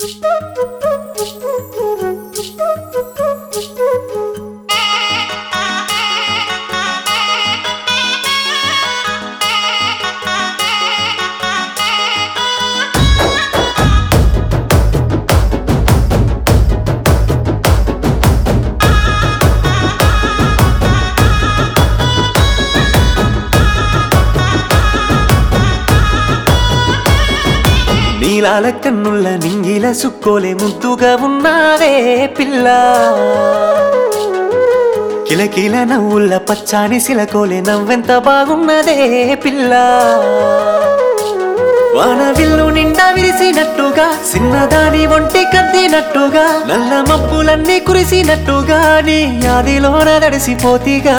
నీలాల కన్నుల నింగిల సుక్కోలే ముద్దుగా ఉన్నావే పిల్ల కిలకిల నవ్వుల పచ్చాని సిలకోలే నవ్వెంత బాగున్నదే పిల్ల వాన విల్లు నిండా విరిసినట్టుగా చిన్నదాని ఒంటి కద్దినట్టుగా నల్ల మబ్బులన్నీ కురిసినట్టుగా నీ ఆదిలోన దడిసిపోతిగా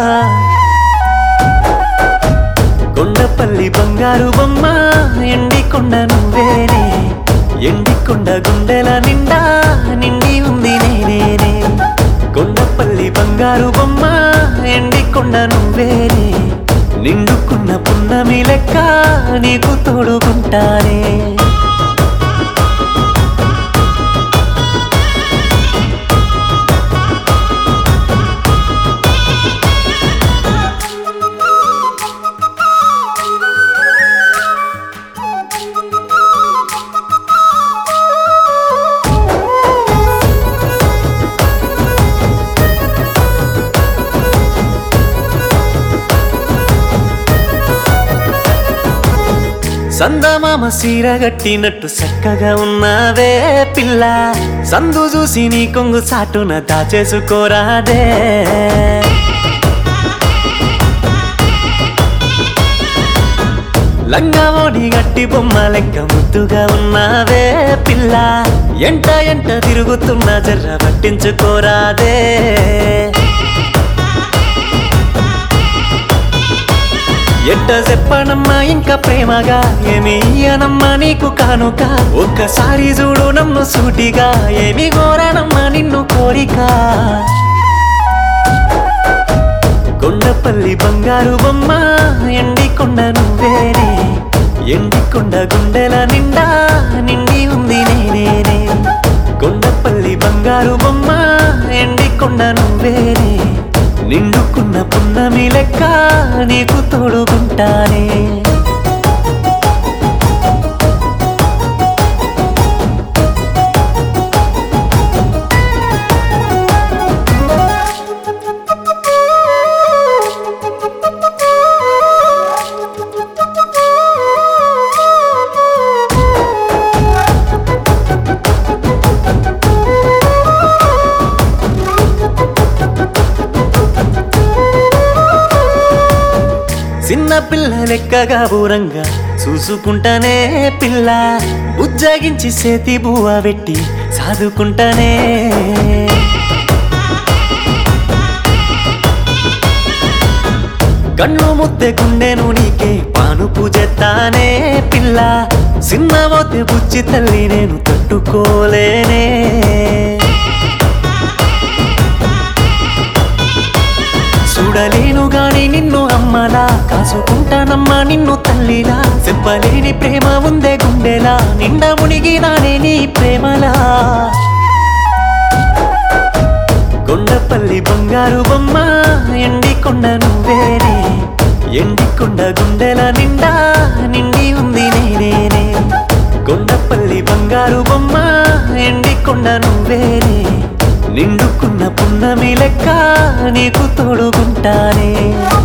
కొండపల్లి బంగారు బొమ్మ ఎండి కొండ నువ్వేనే ఎండి కొండ గుండెల నిండా నిండి ఉంది నేనేనే కొండపల్లి బంగారు బొమ్మ ఎండి కొండ నువ్వేనే నిండుకున్న పున్నమి లెక్క నీకు తోడుకుంటానే సందమామ సీర గట్టినట్టు చక్కగా ఉన్నావే పిల్ల సందు చూసి నీ కొంగు చాటున దాచేసుకోరాదే లంగావోని గట్టి బొమ్మ లెక్క ముద్దుగా ఉన్నావే పిల్ల ఎంట ఎంట తిరుగుతున్న జర్ర పట్టించుకోరాదే ఎట్ట చెప్పనమ్మా ఇంకా ప్రేమగా ఏమి ఇయ్యనమ్మా నీకు కానుక ఒక్కసారి చూడు నన్ను సూటిగా ఏమి కోరానమ్మా నిన్ను కోరిక కొండపల్లి బంగారు బొమ్మ ఎండి కొండ నువ్వేనే ఎండి కొండ గుండెల నిండా నిండి ఉంది నేనేనే కొండపల్లి బంగారు బొమ్మ ఎండి కొండ నువ్వేనే నిండుకున్న పున్నమి లెక్క నీకు తోడుకుంటానే చిన్న పిల్ల లెక్కగా ఊరంగా చూసుకుంటానే పిల్ల ఉజ్జాగించి సేతి బువ్వ పెట్టి సాదుకుంటానే కన్ను ముద్దె గుండెను నీకే పానుపు చేస్తానే పిల్ల చిన్నవోతే బుచ్చి తల్లి నేను తట్టుకోలేనే చూడలేను గాని నిన్ను అమ్మలా కాసుకుంటానమ్మా నిన్ను తల్లిలా చెప్పలేని ప్రేమ ఉందే గుండెలా నిండా మునిగినానే నీ ప్రేమలా కొండపల్లి బంగారు బొమ్మ ఎండి కొండ నువ్వేనే ఎండి కొండ గుండెల నిండా నిండి ఉంది నేనేనే కొండపల్లి బంగారు బొమ్మ ఎండి కొండ నువ్వేనే నిండుకున్న పున్నమి లెక్క నీకు తోడుకుంటానే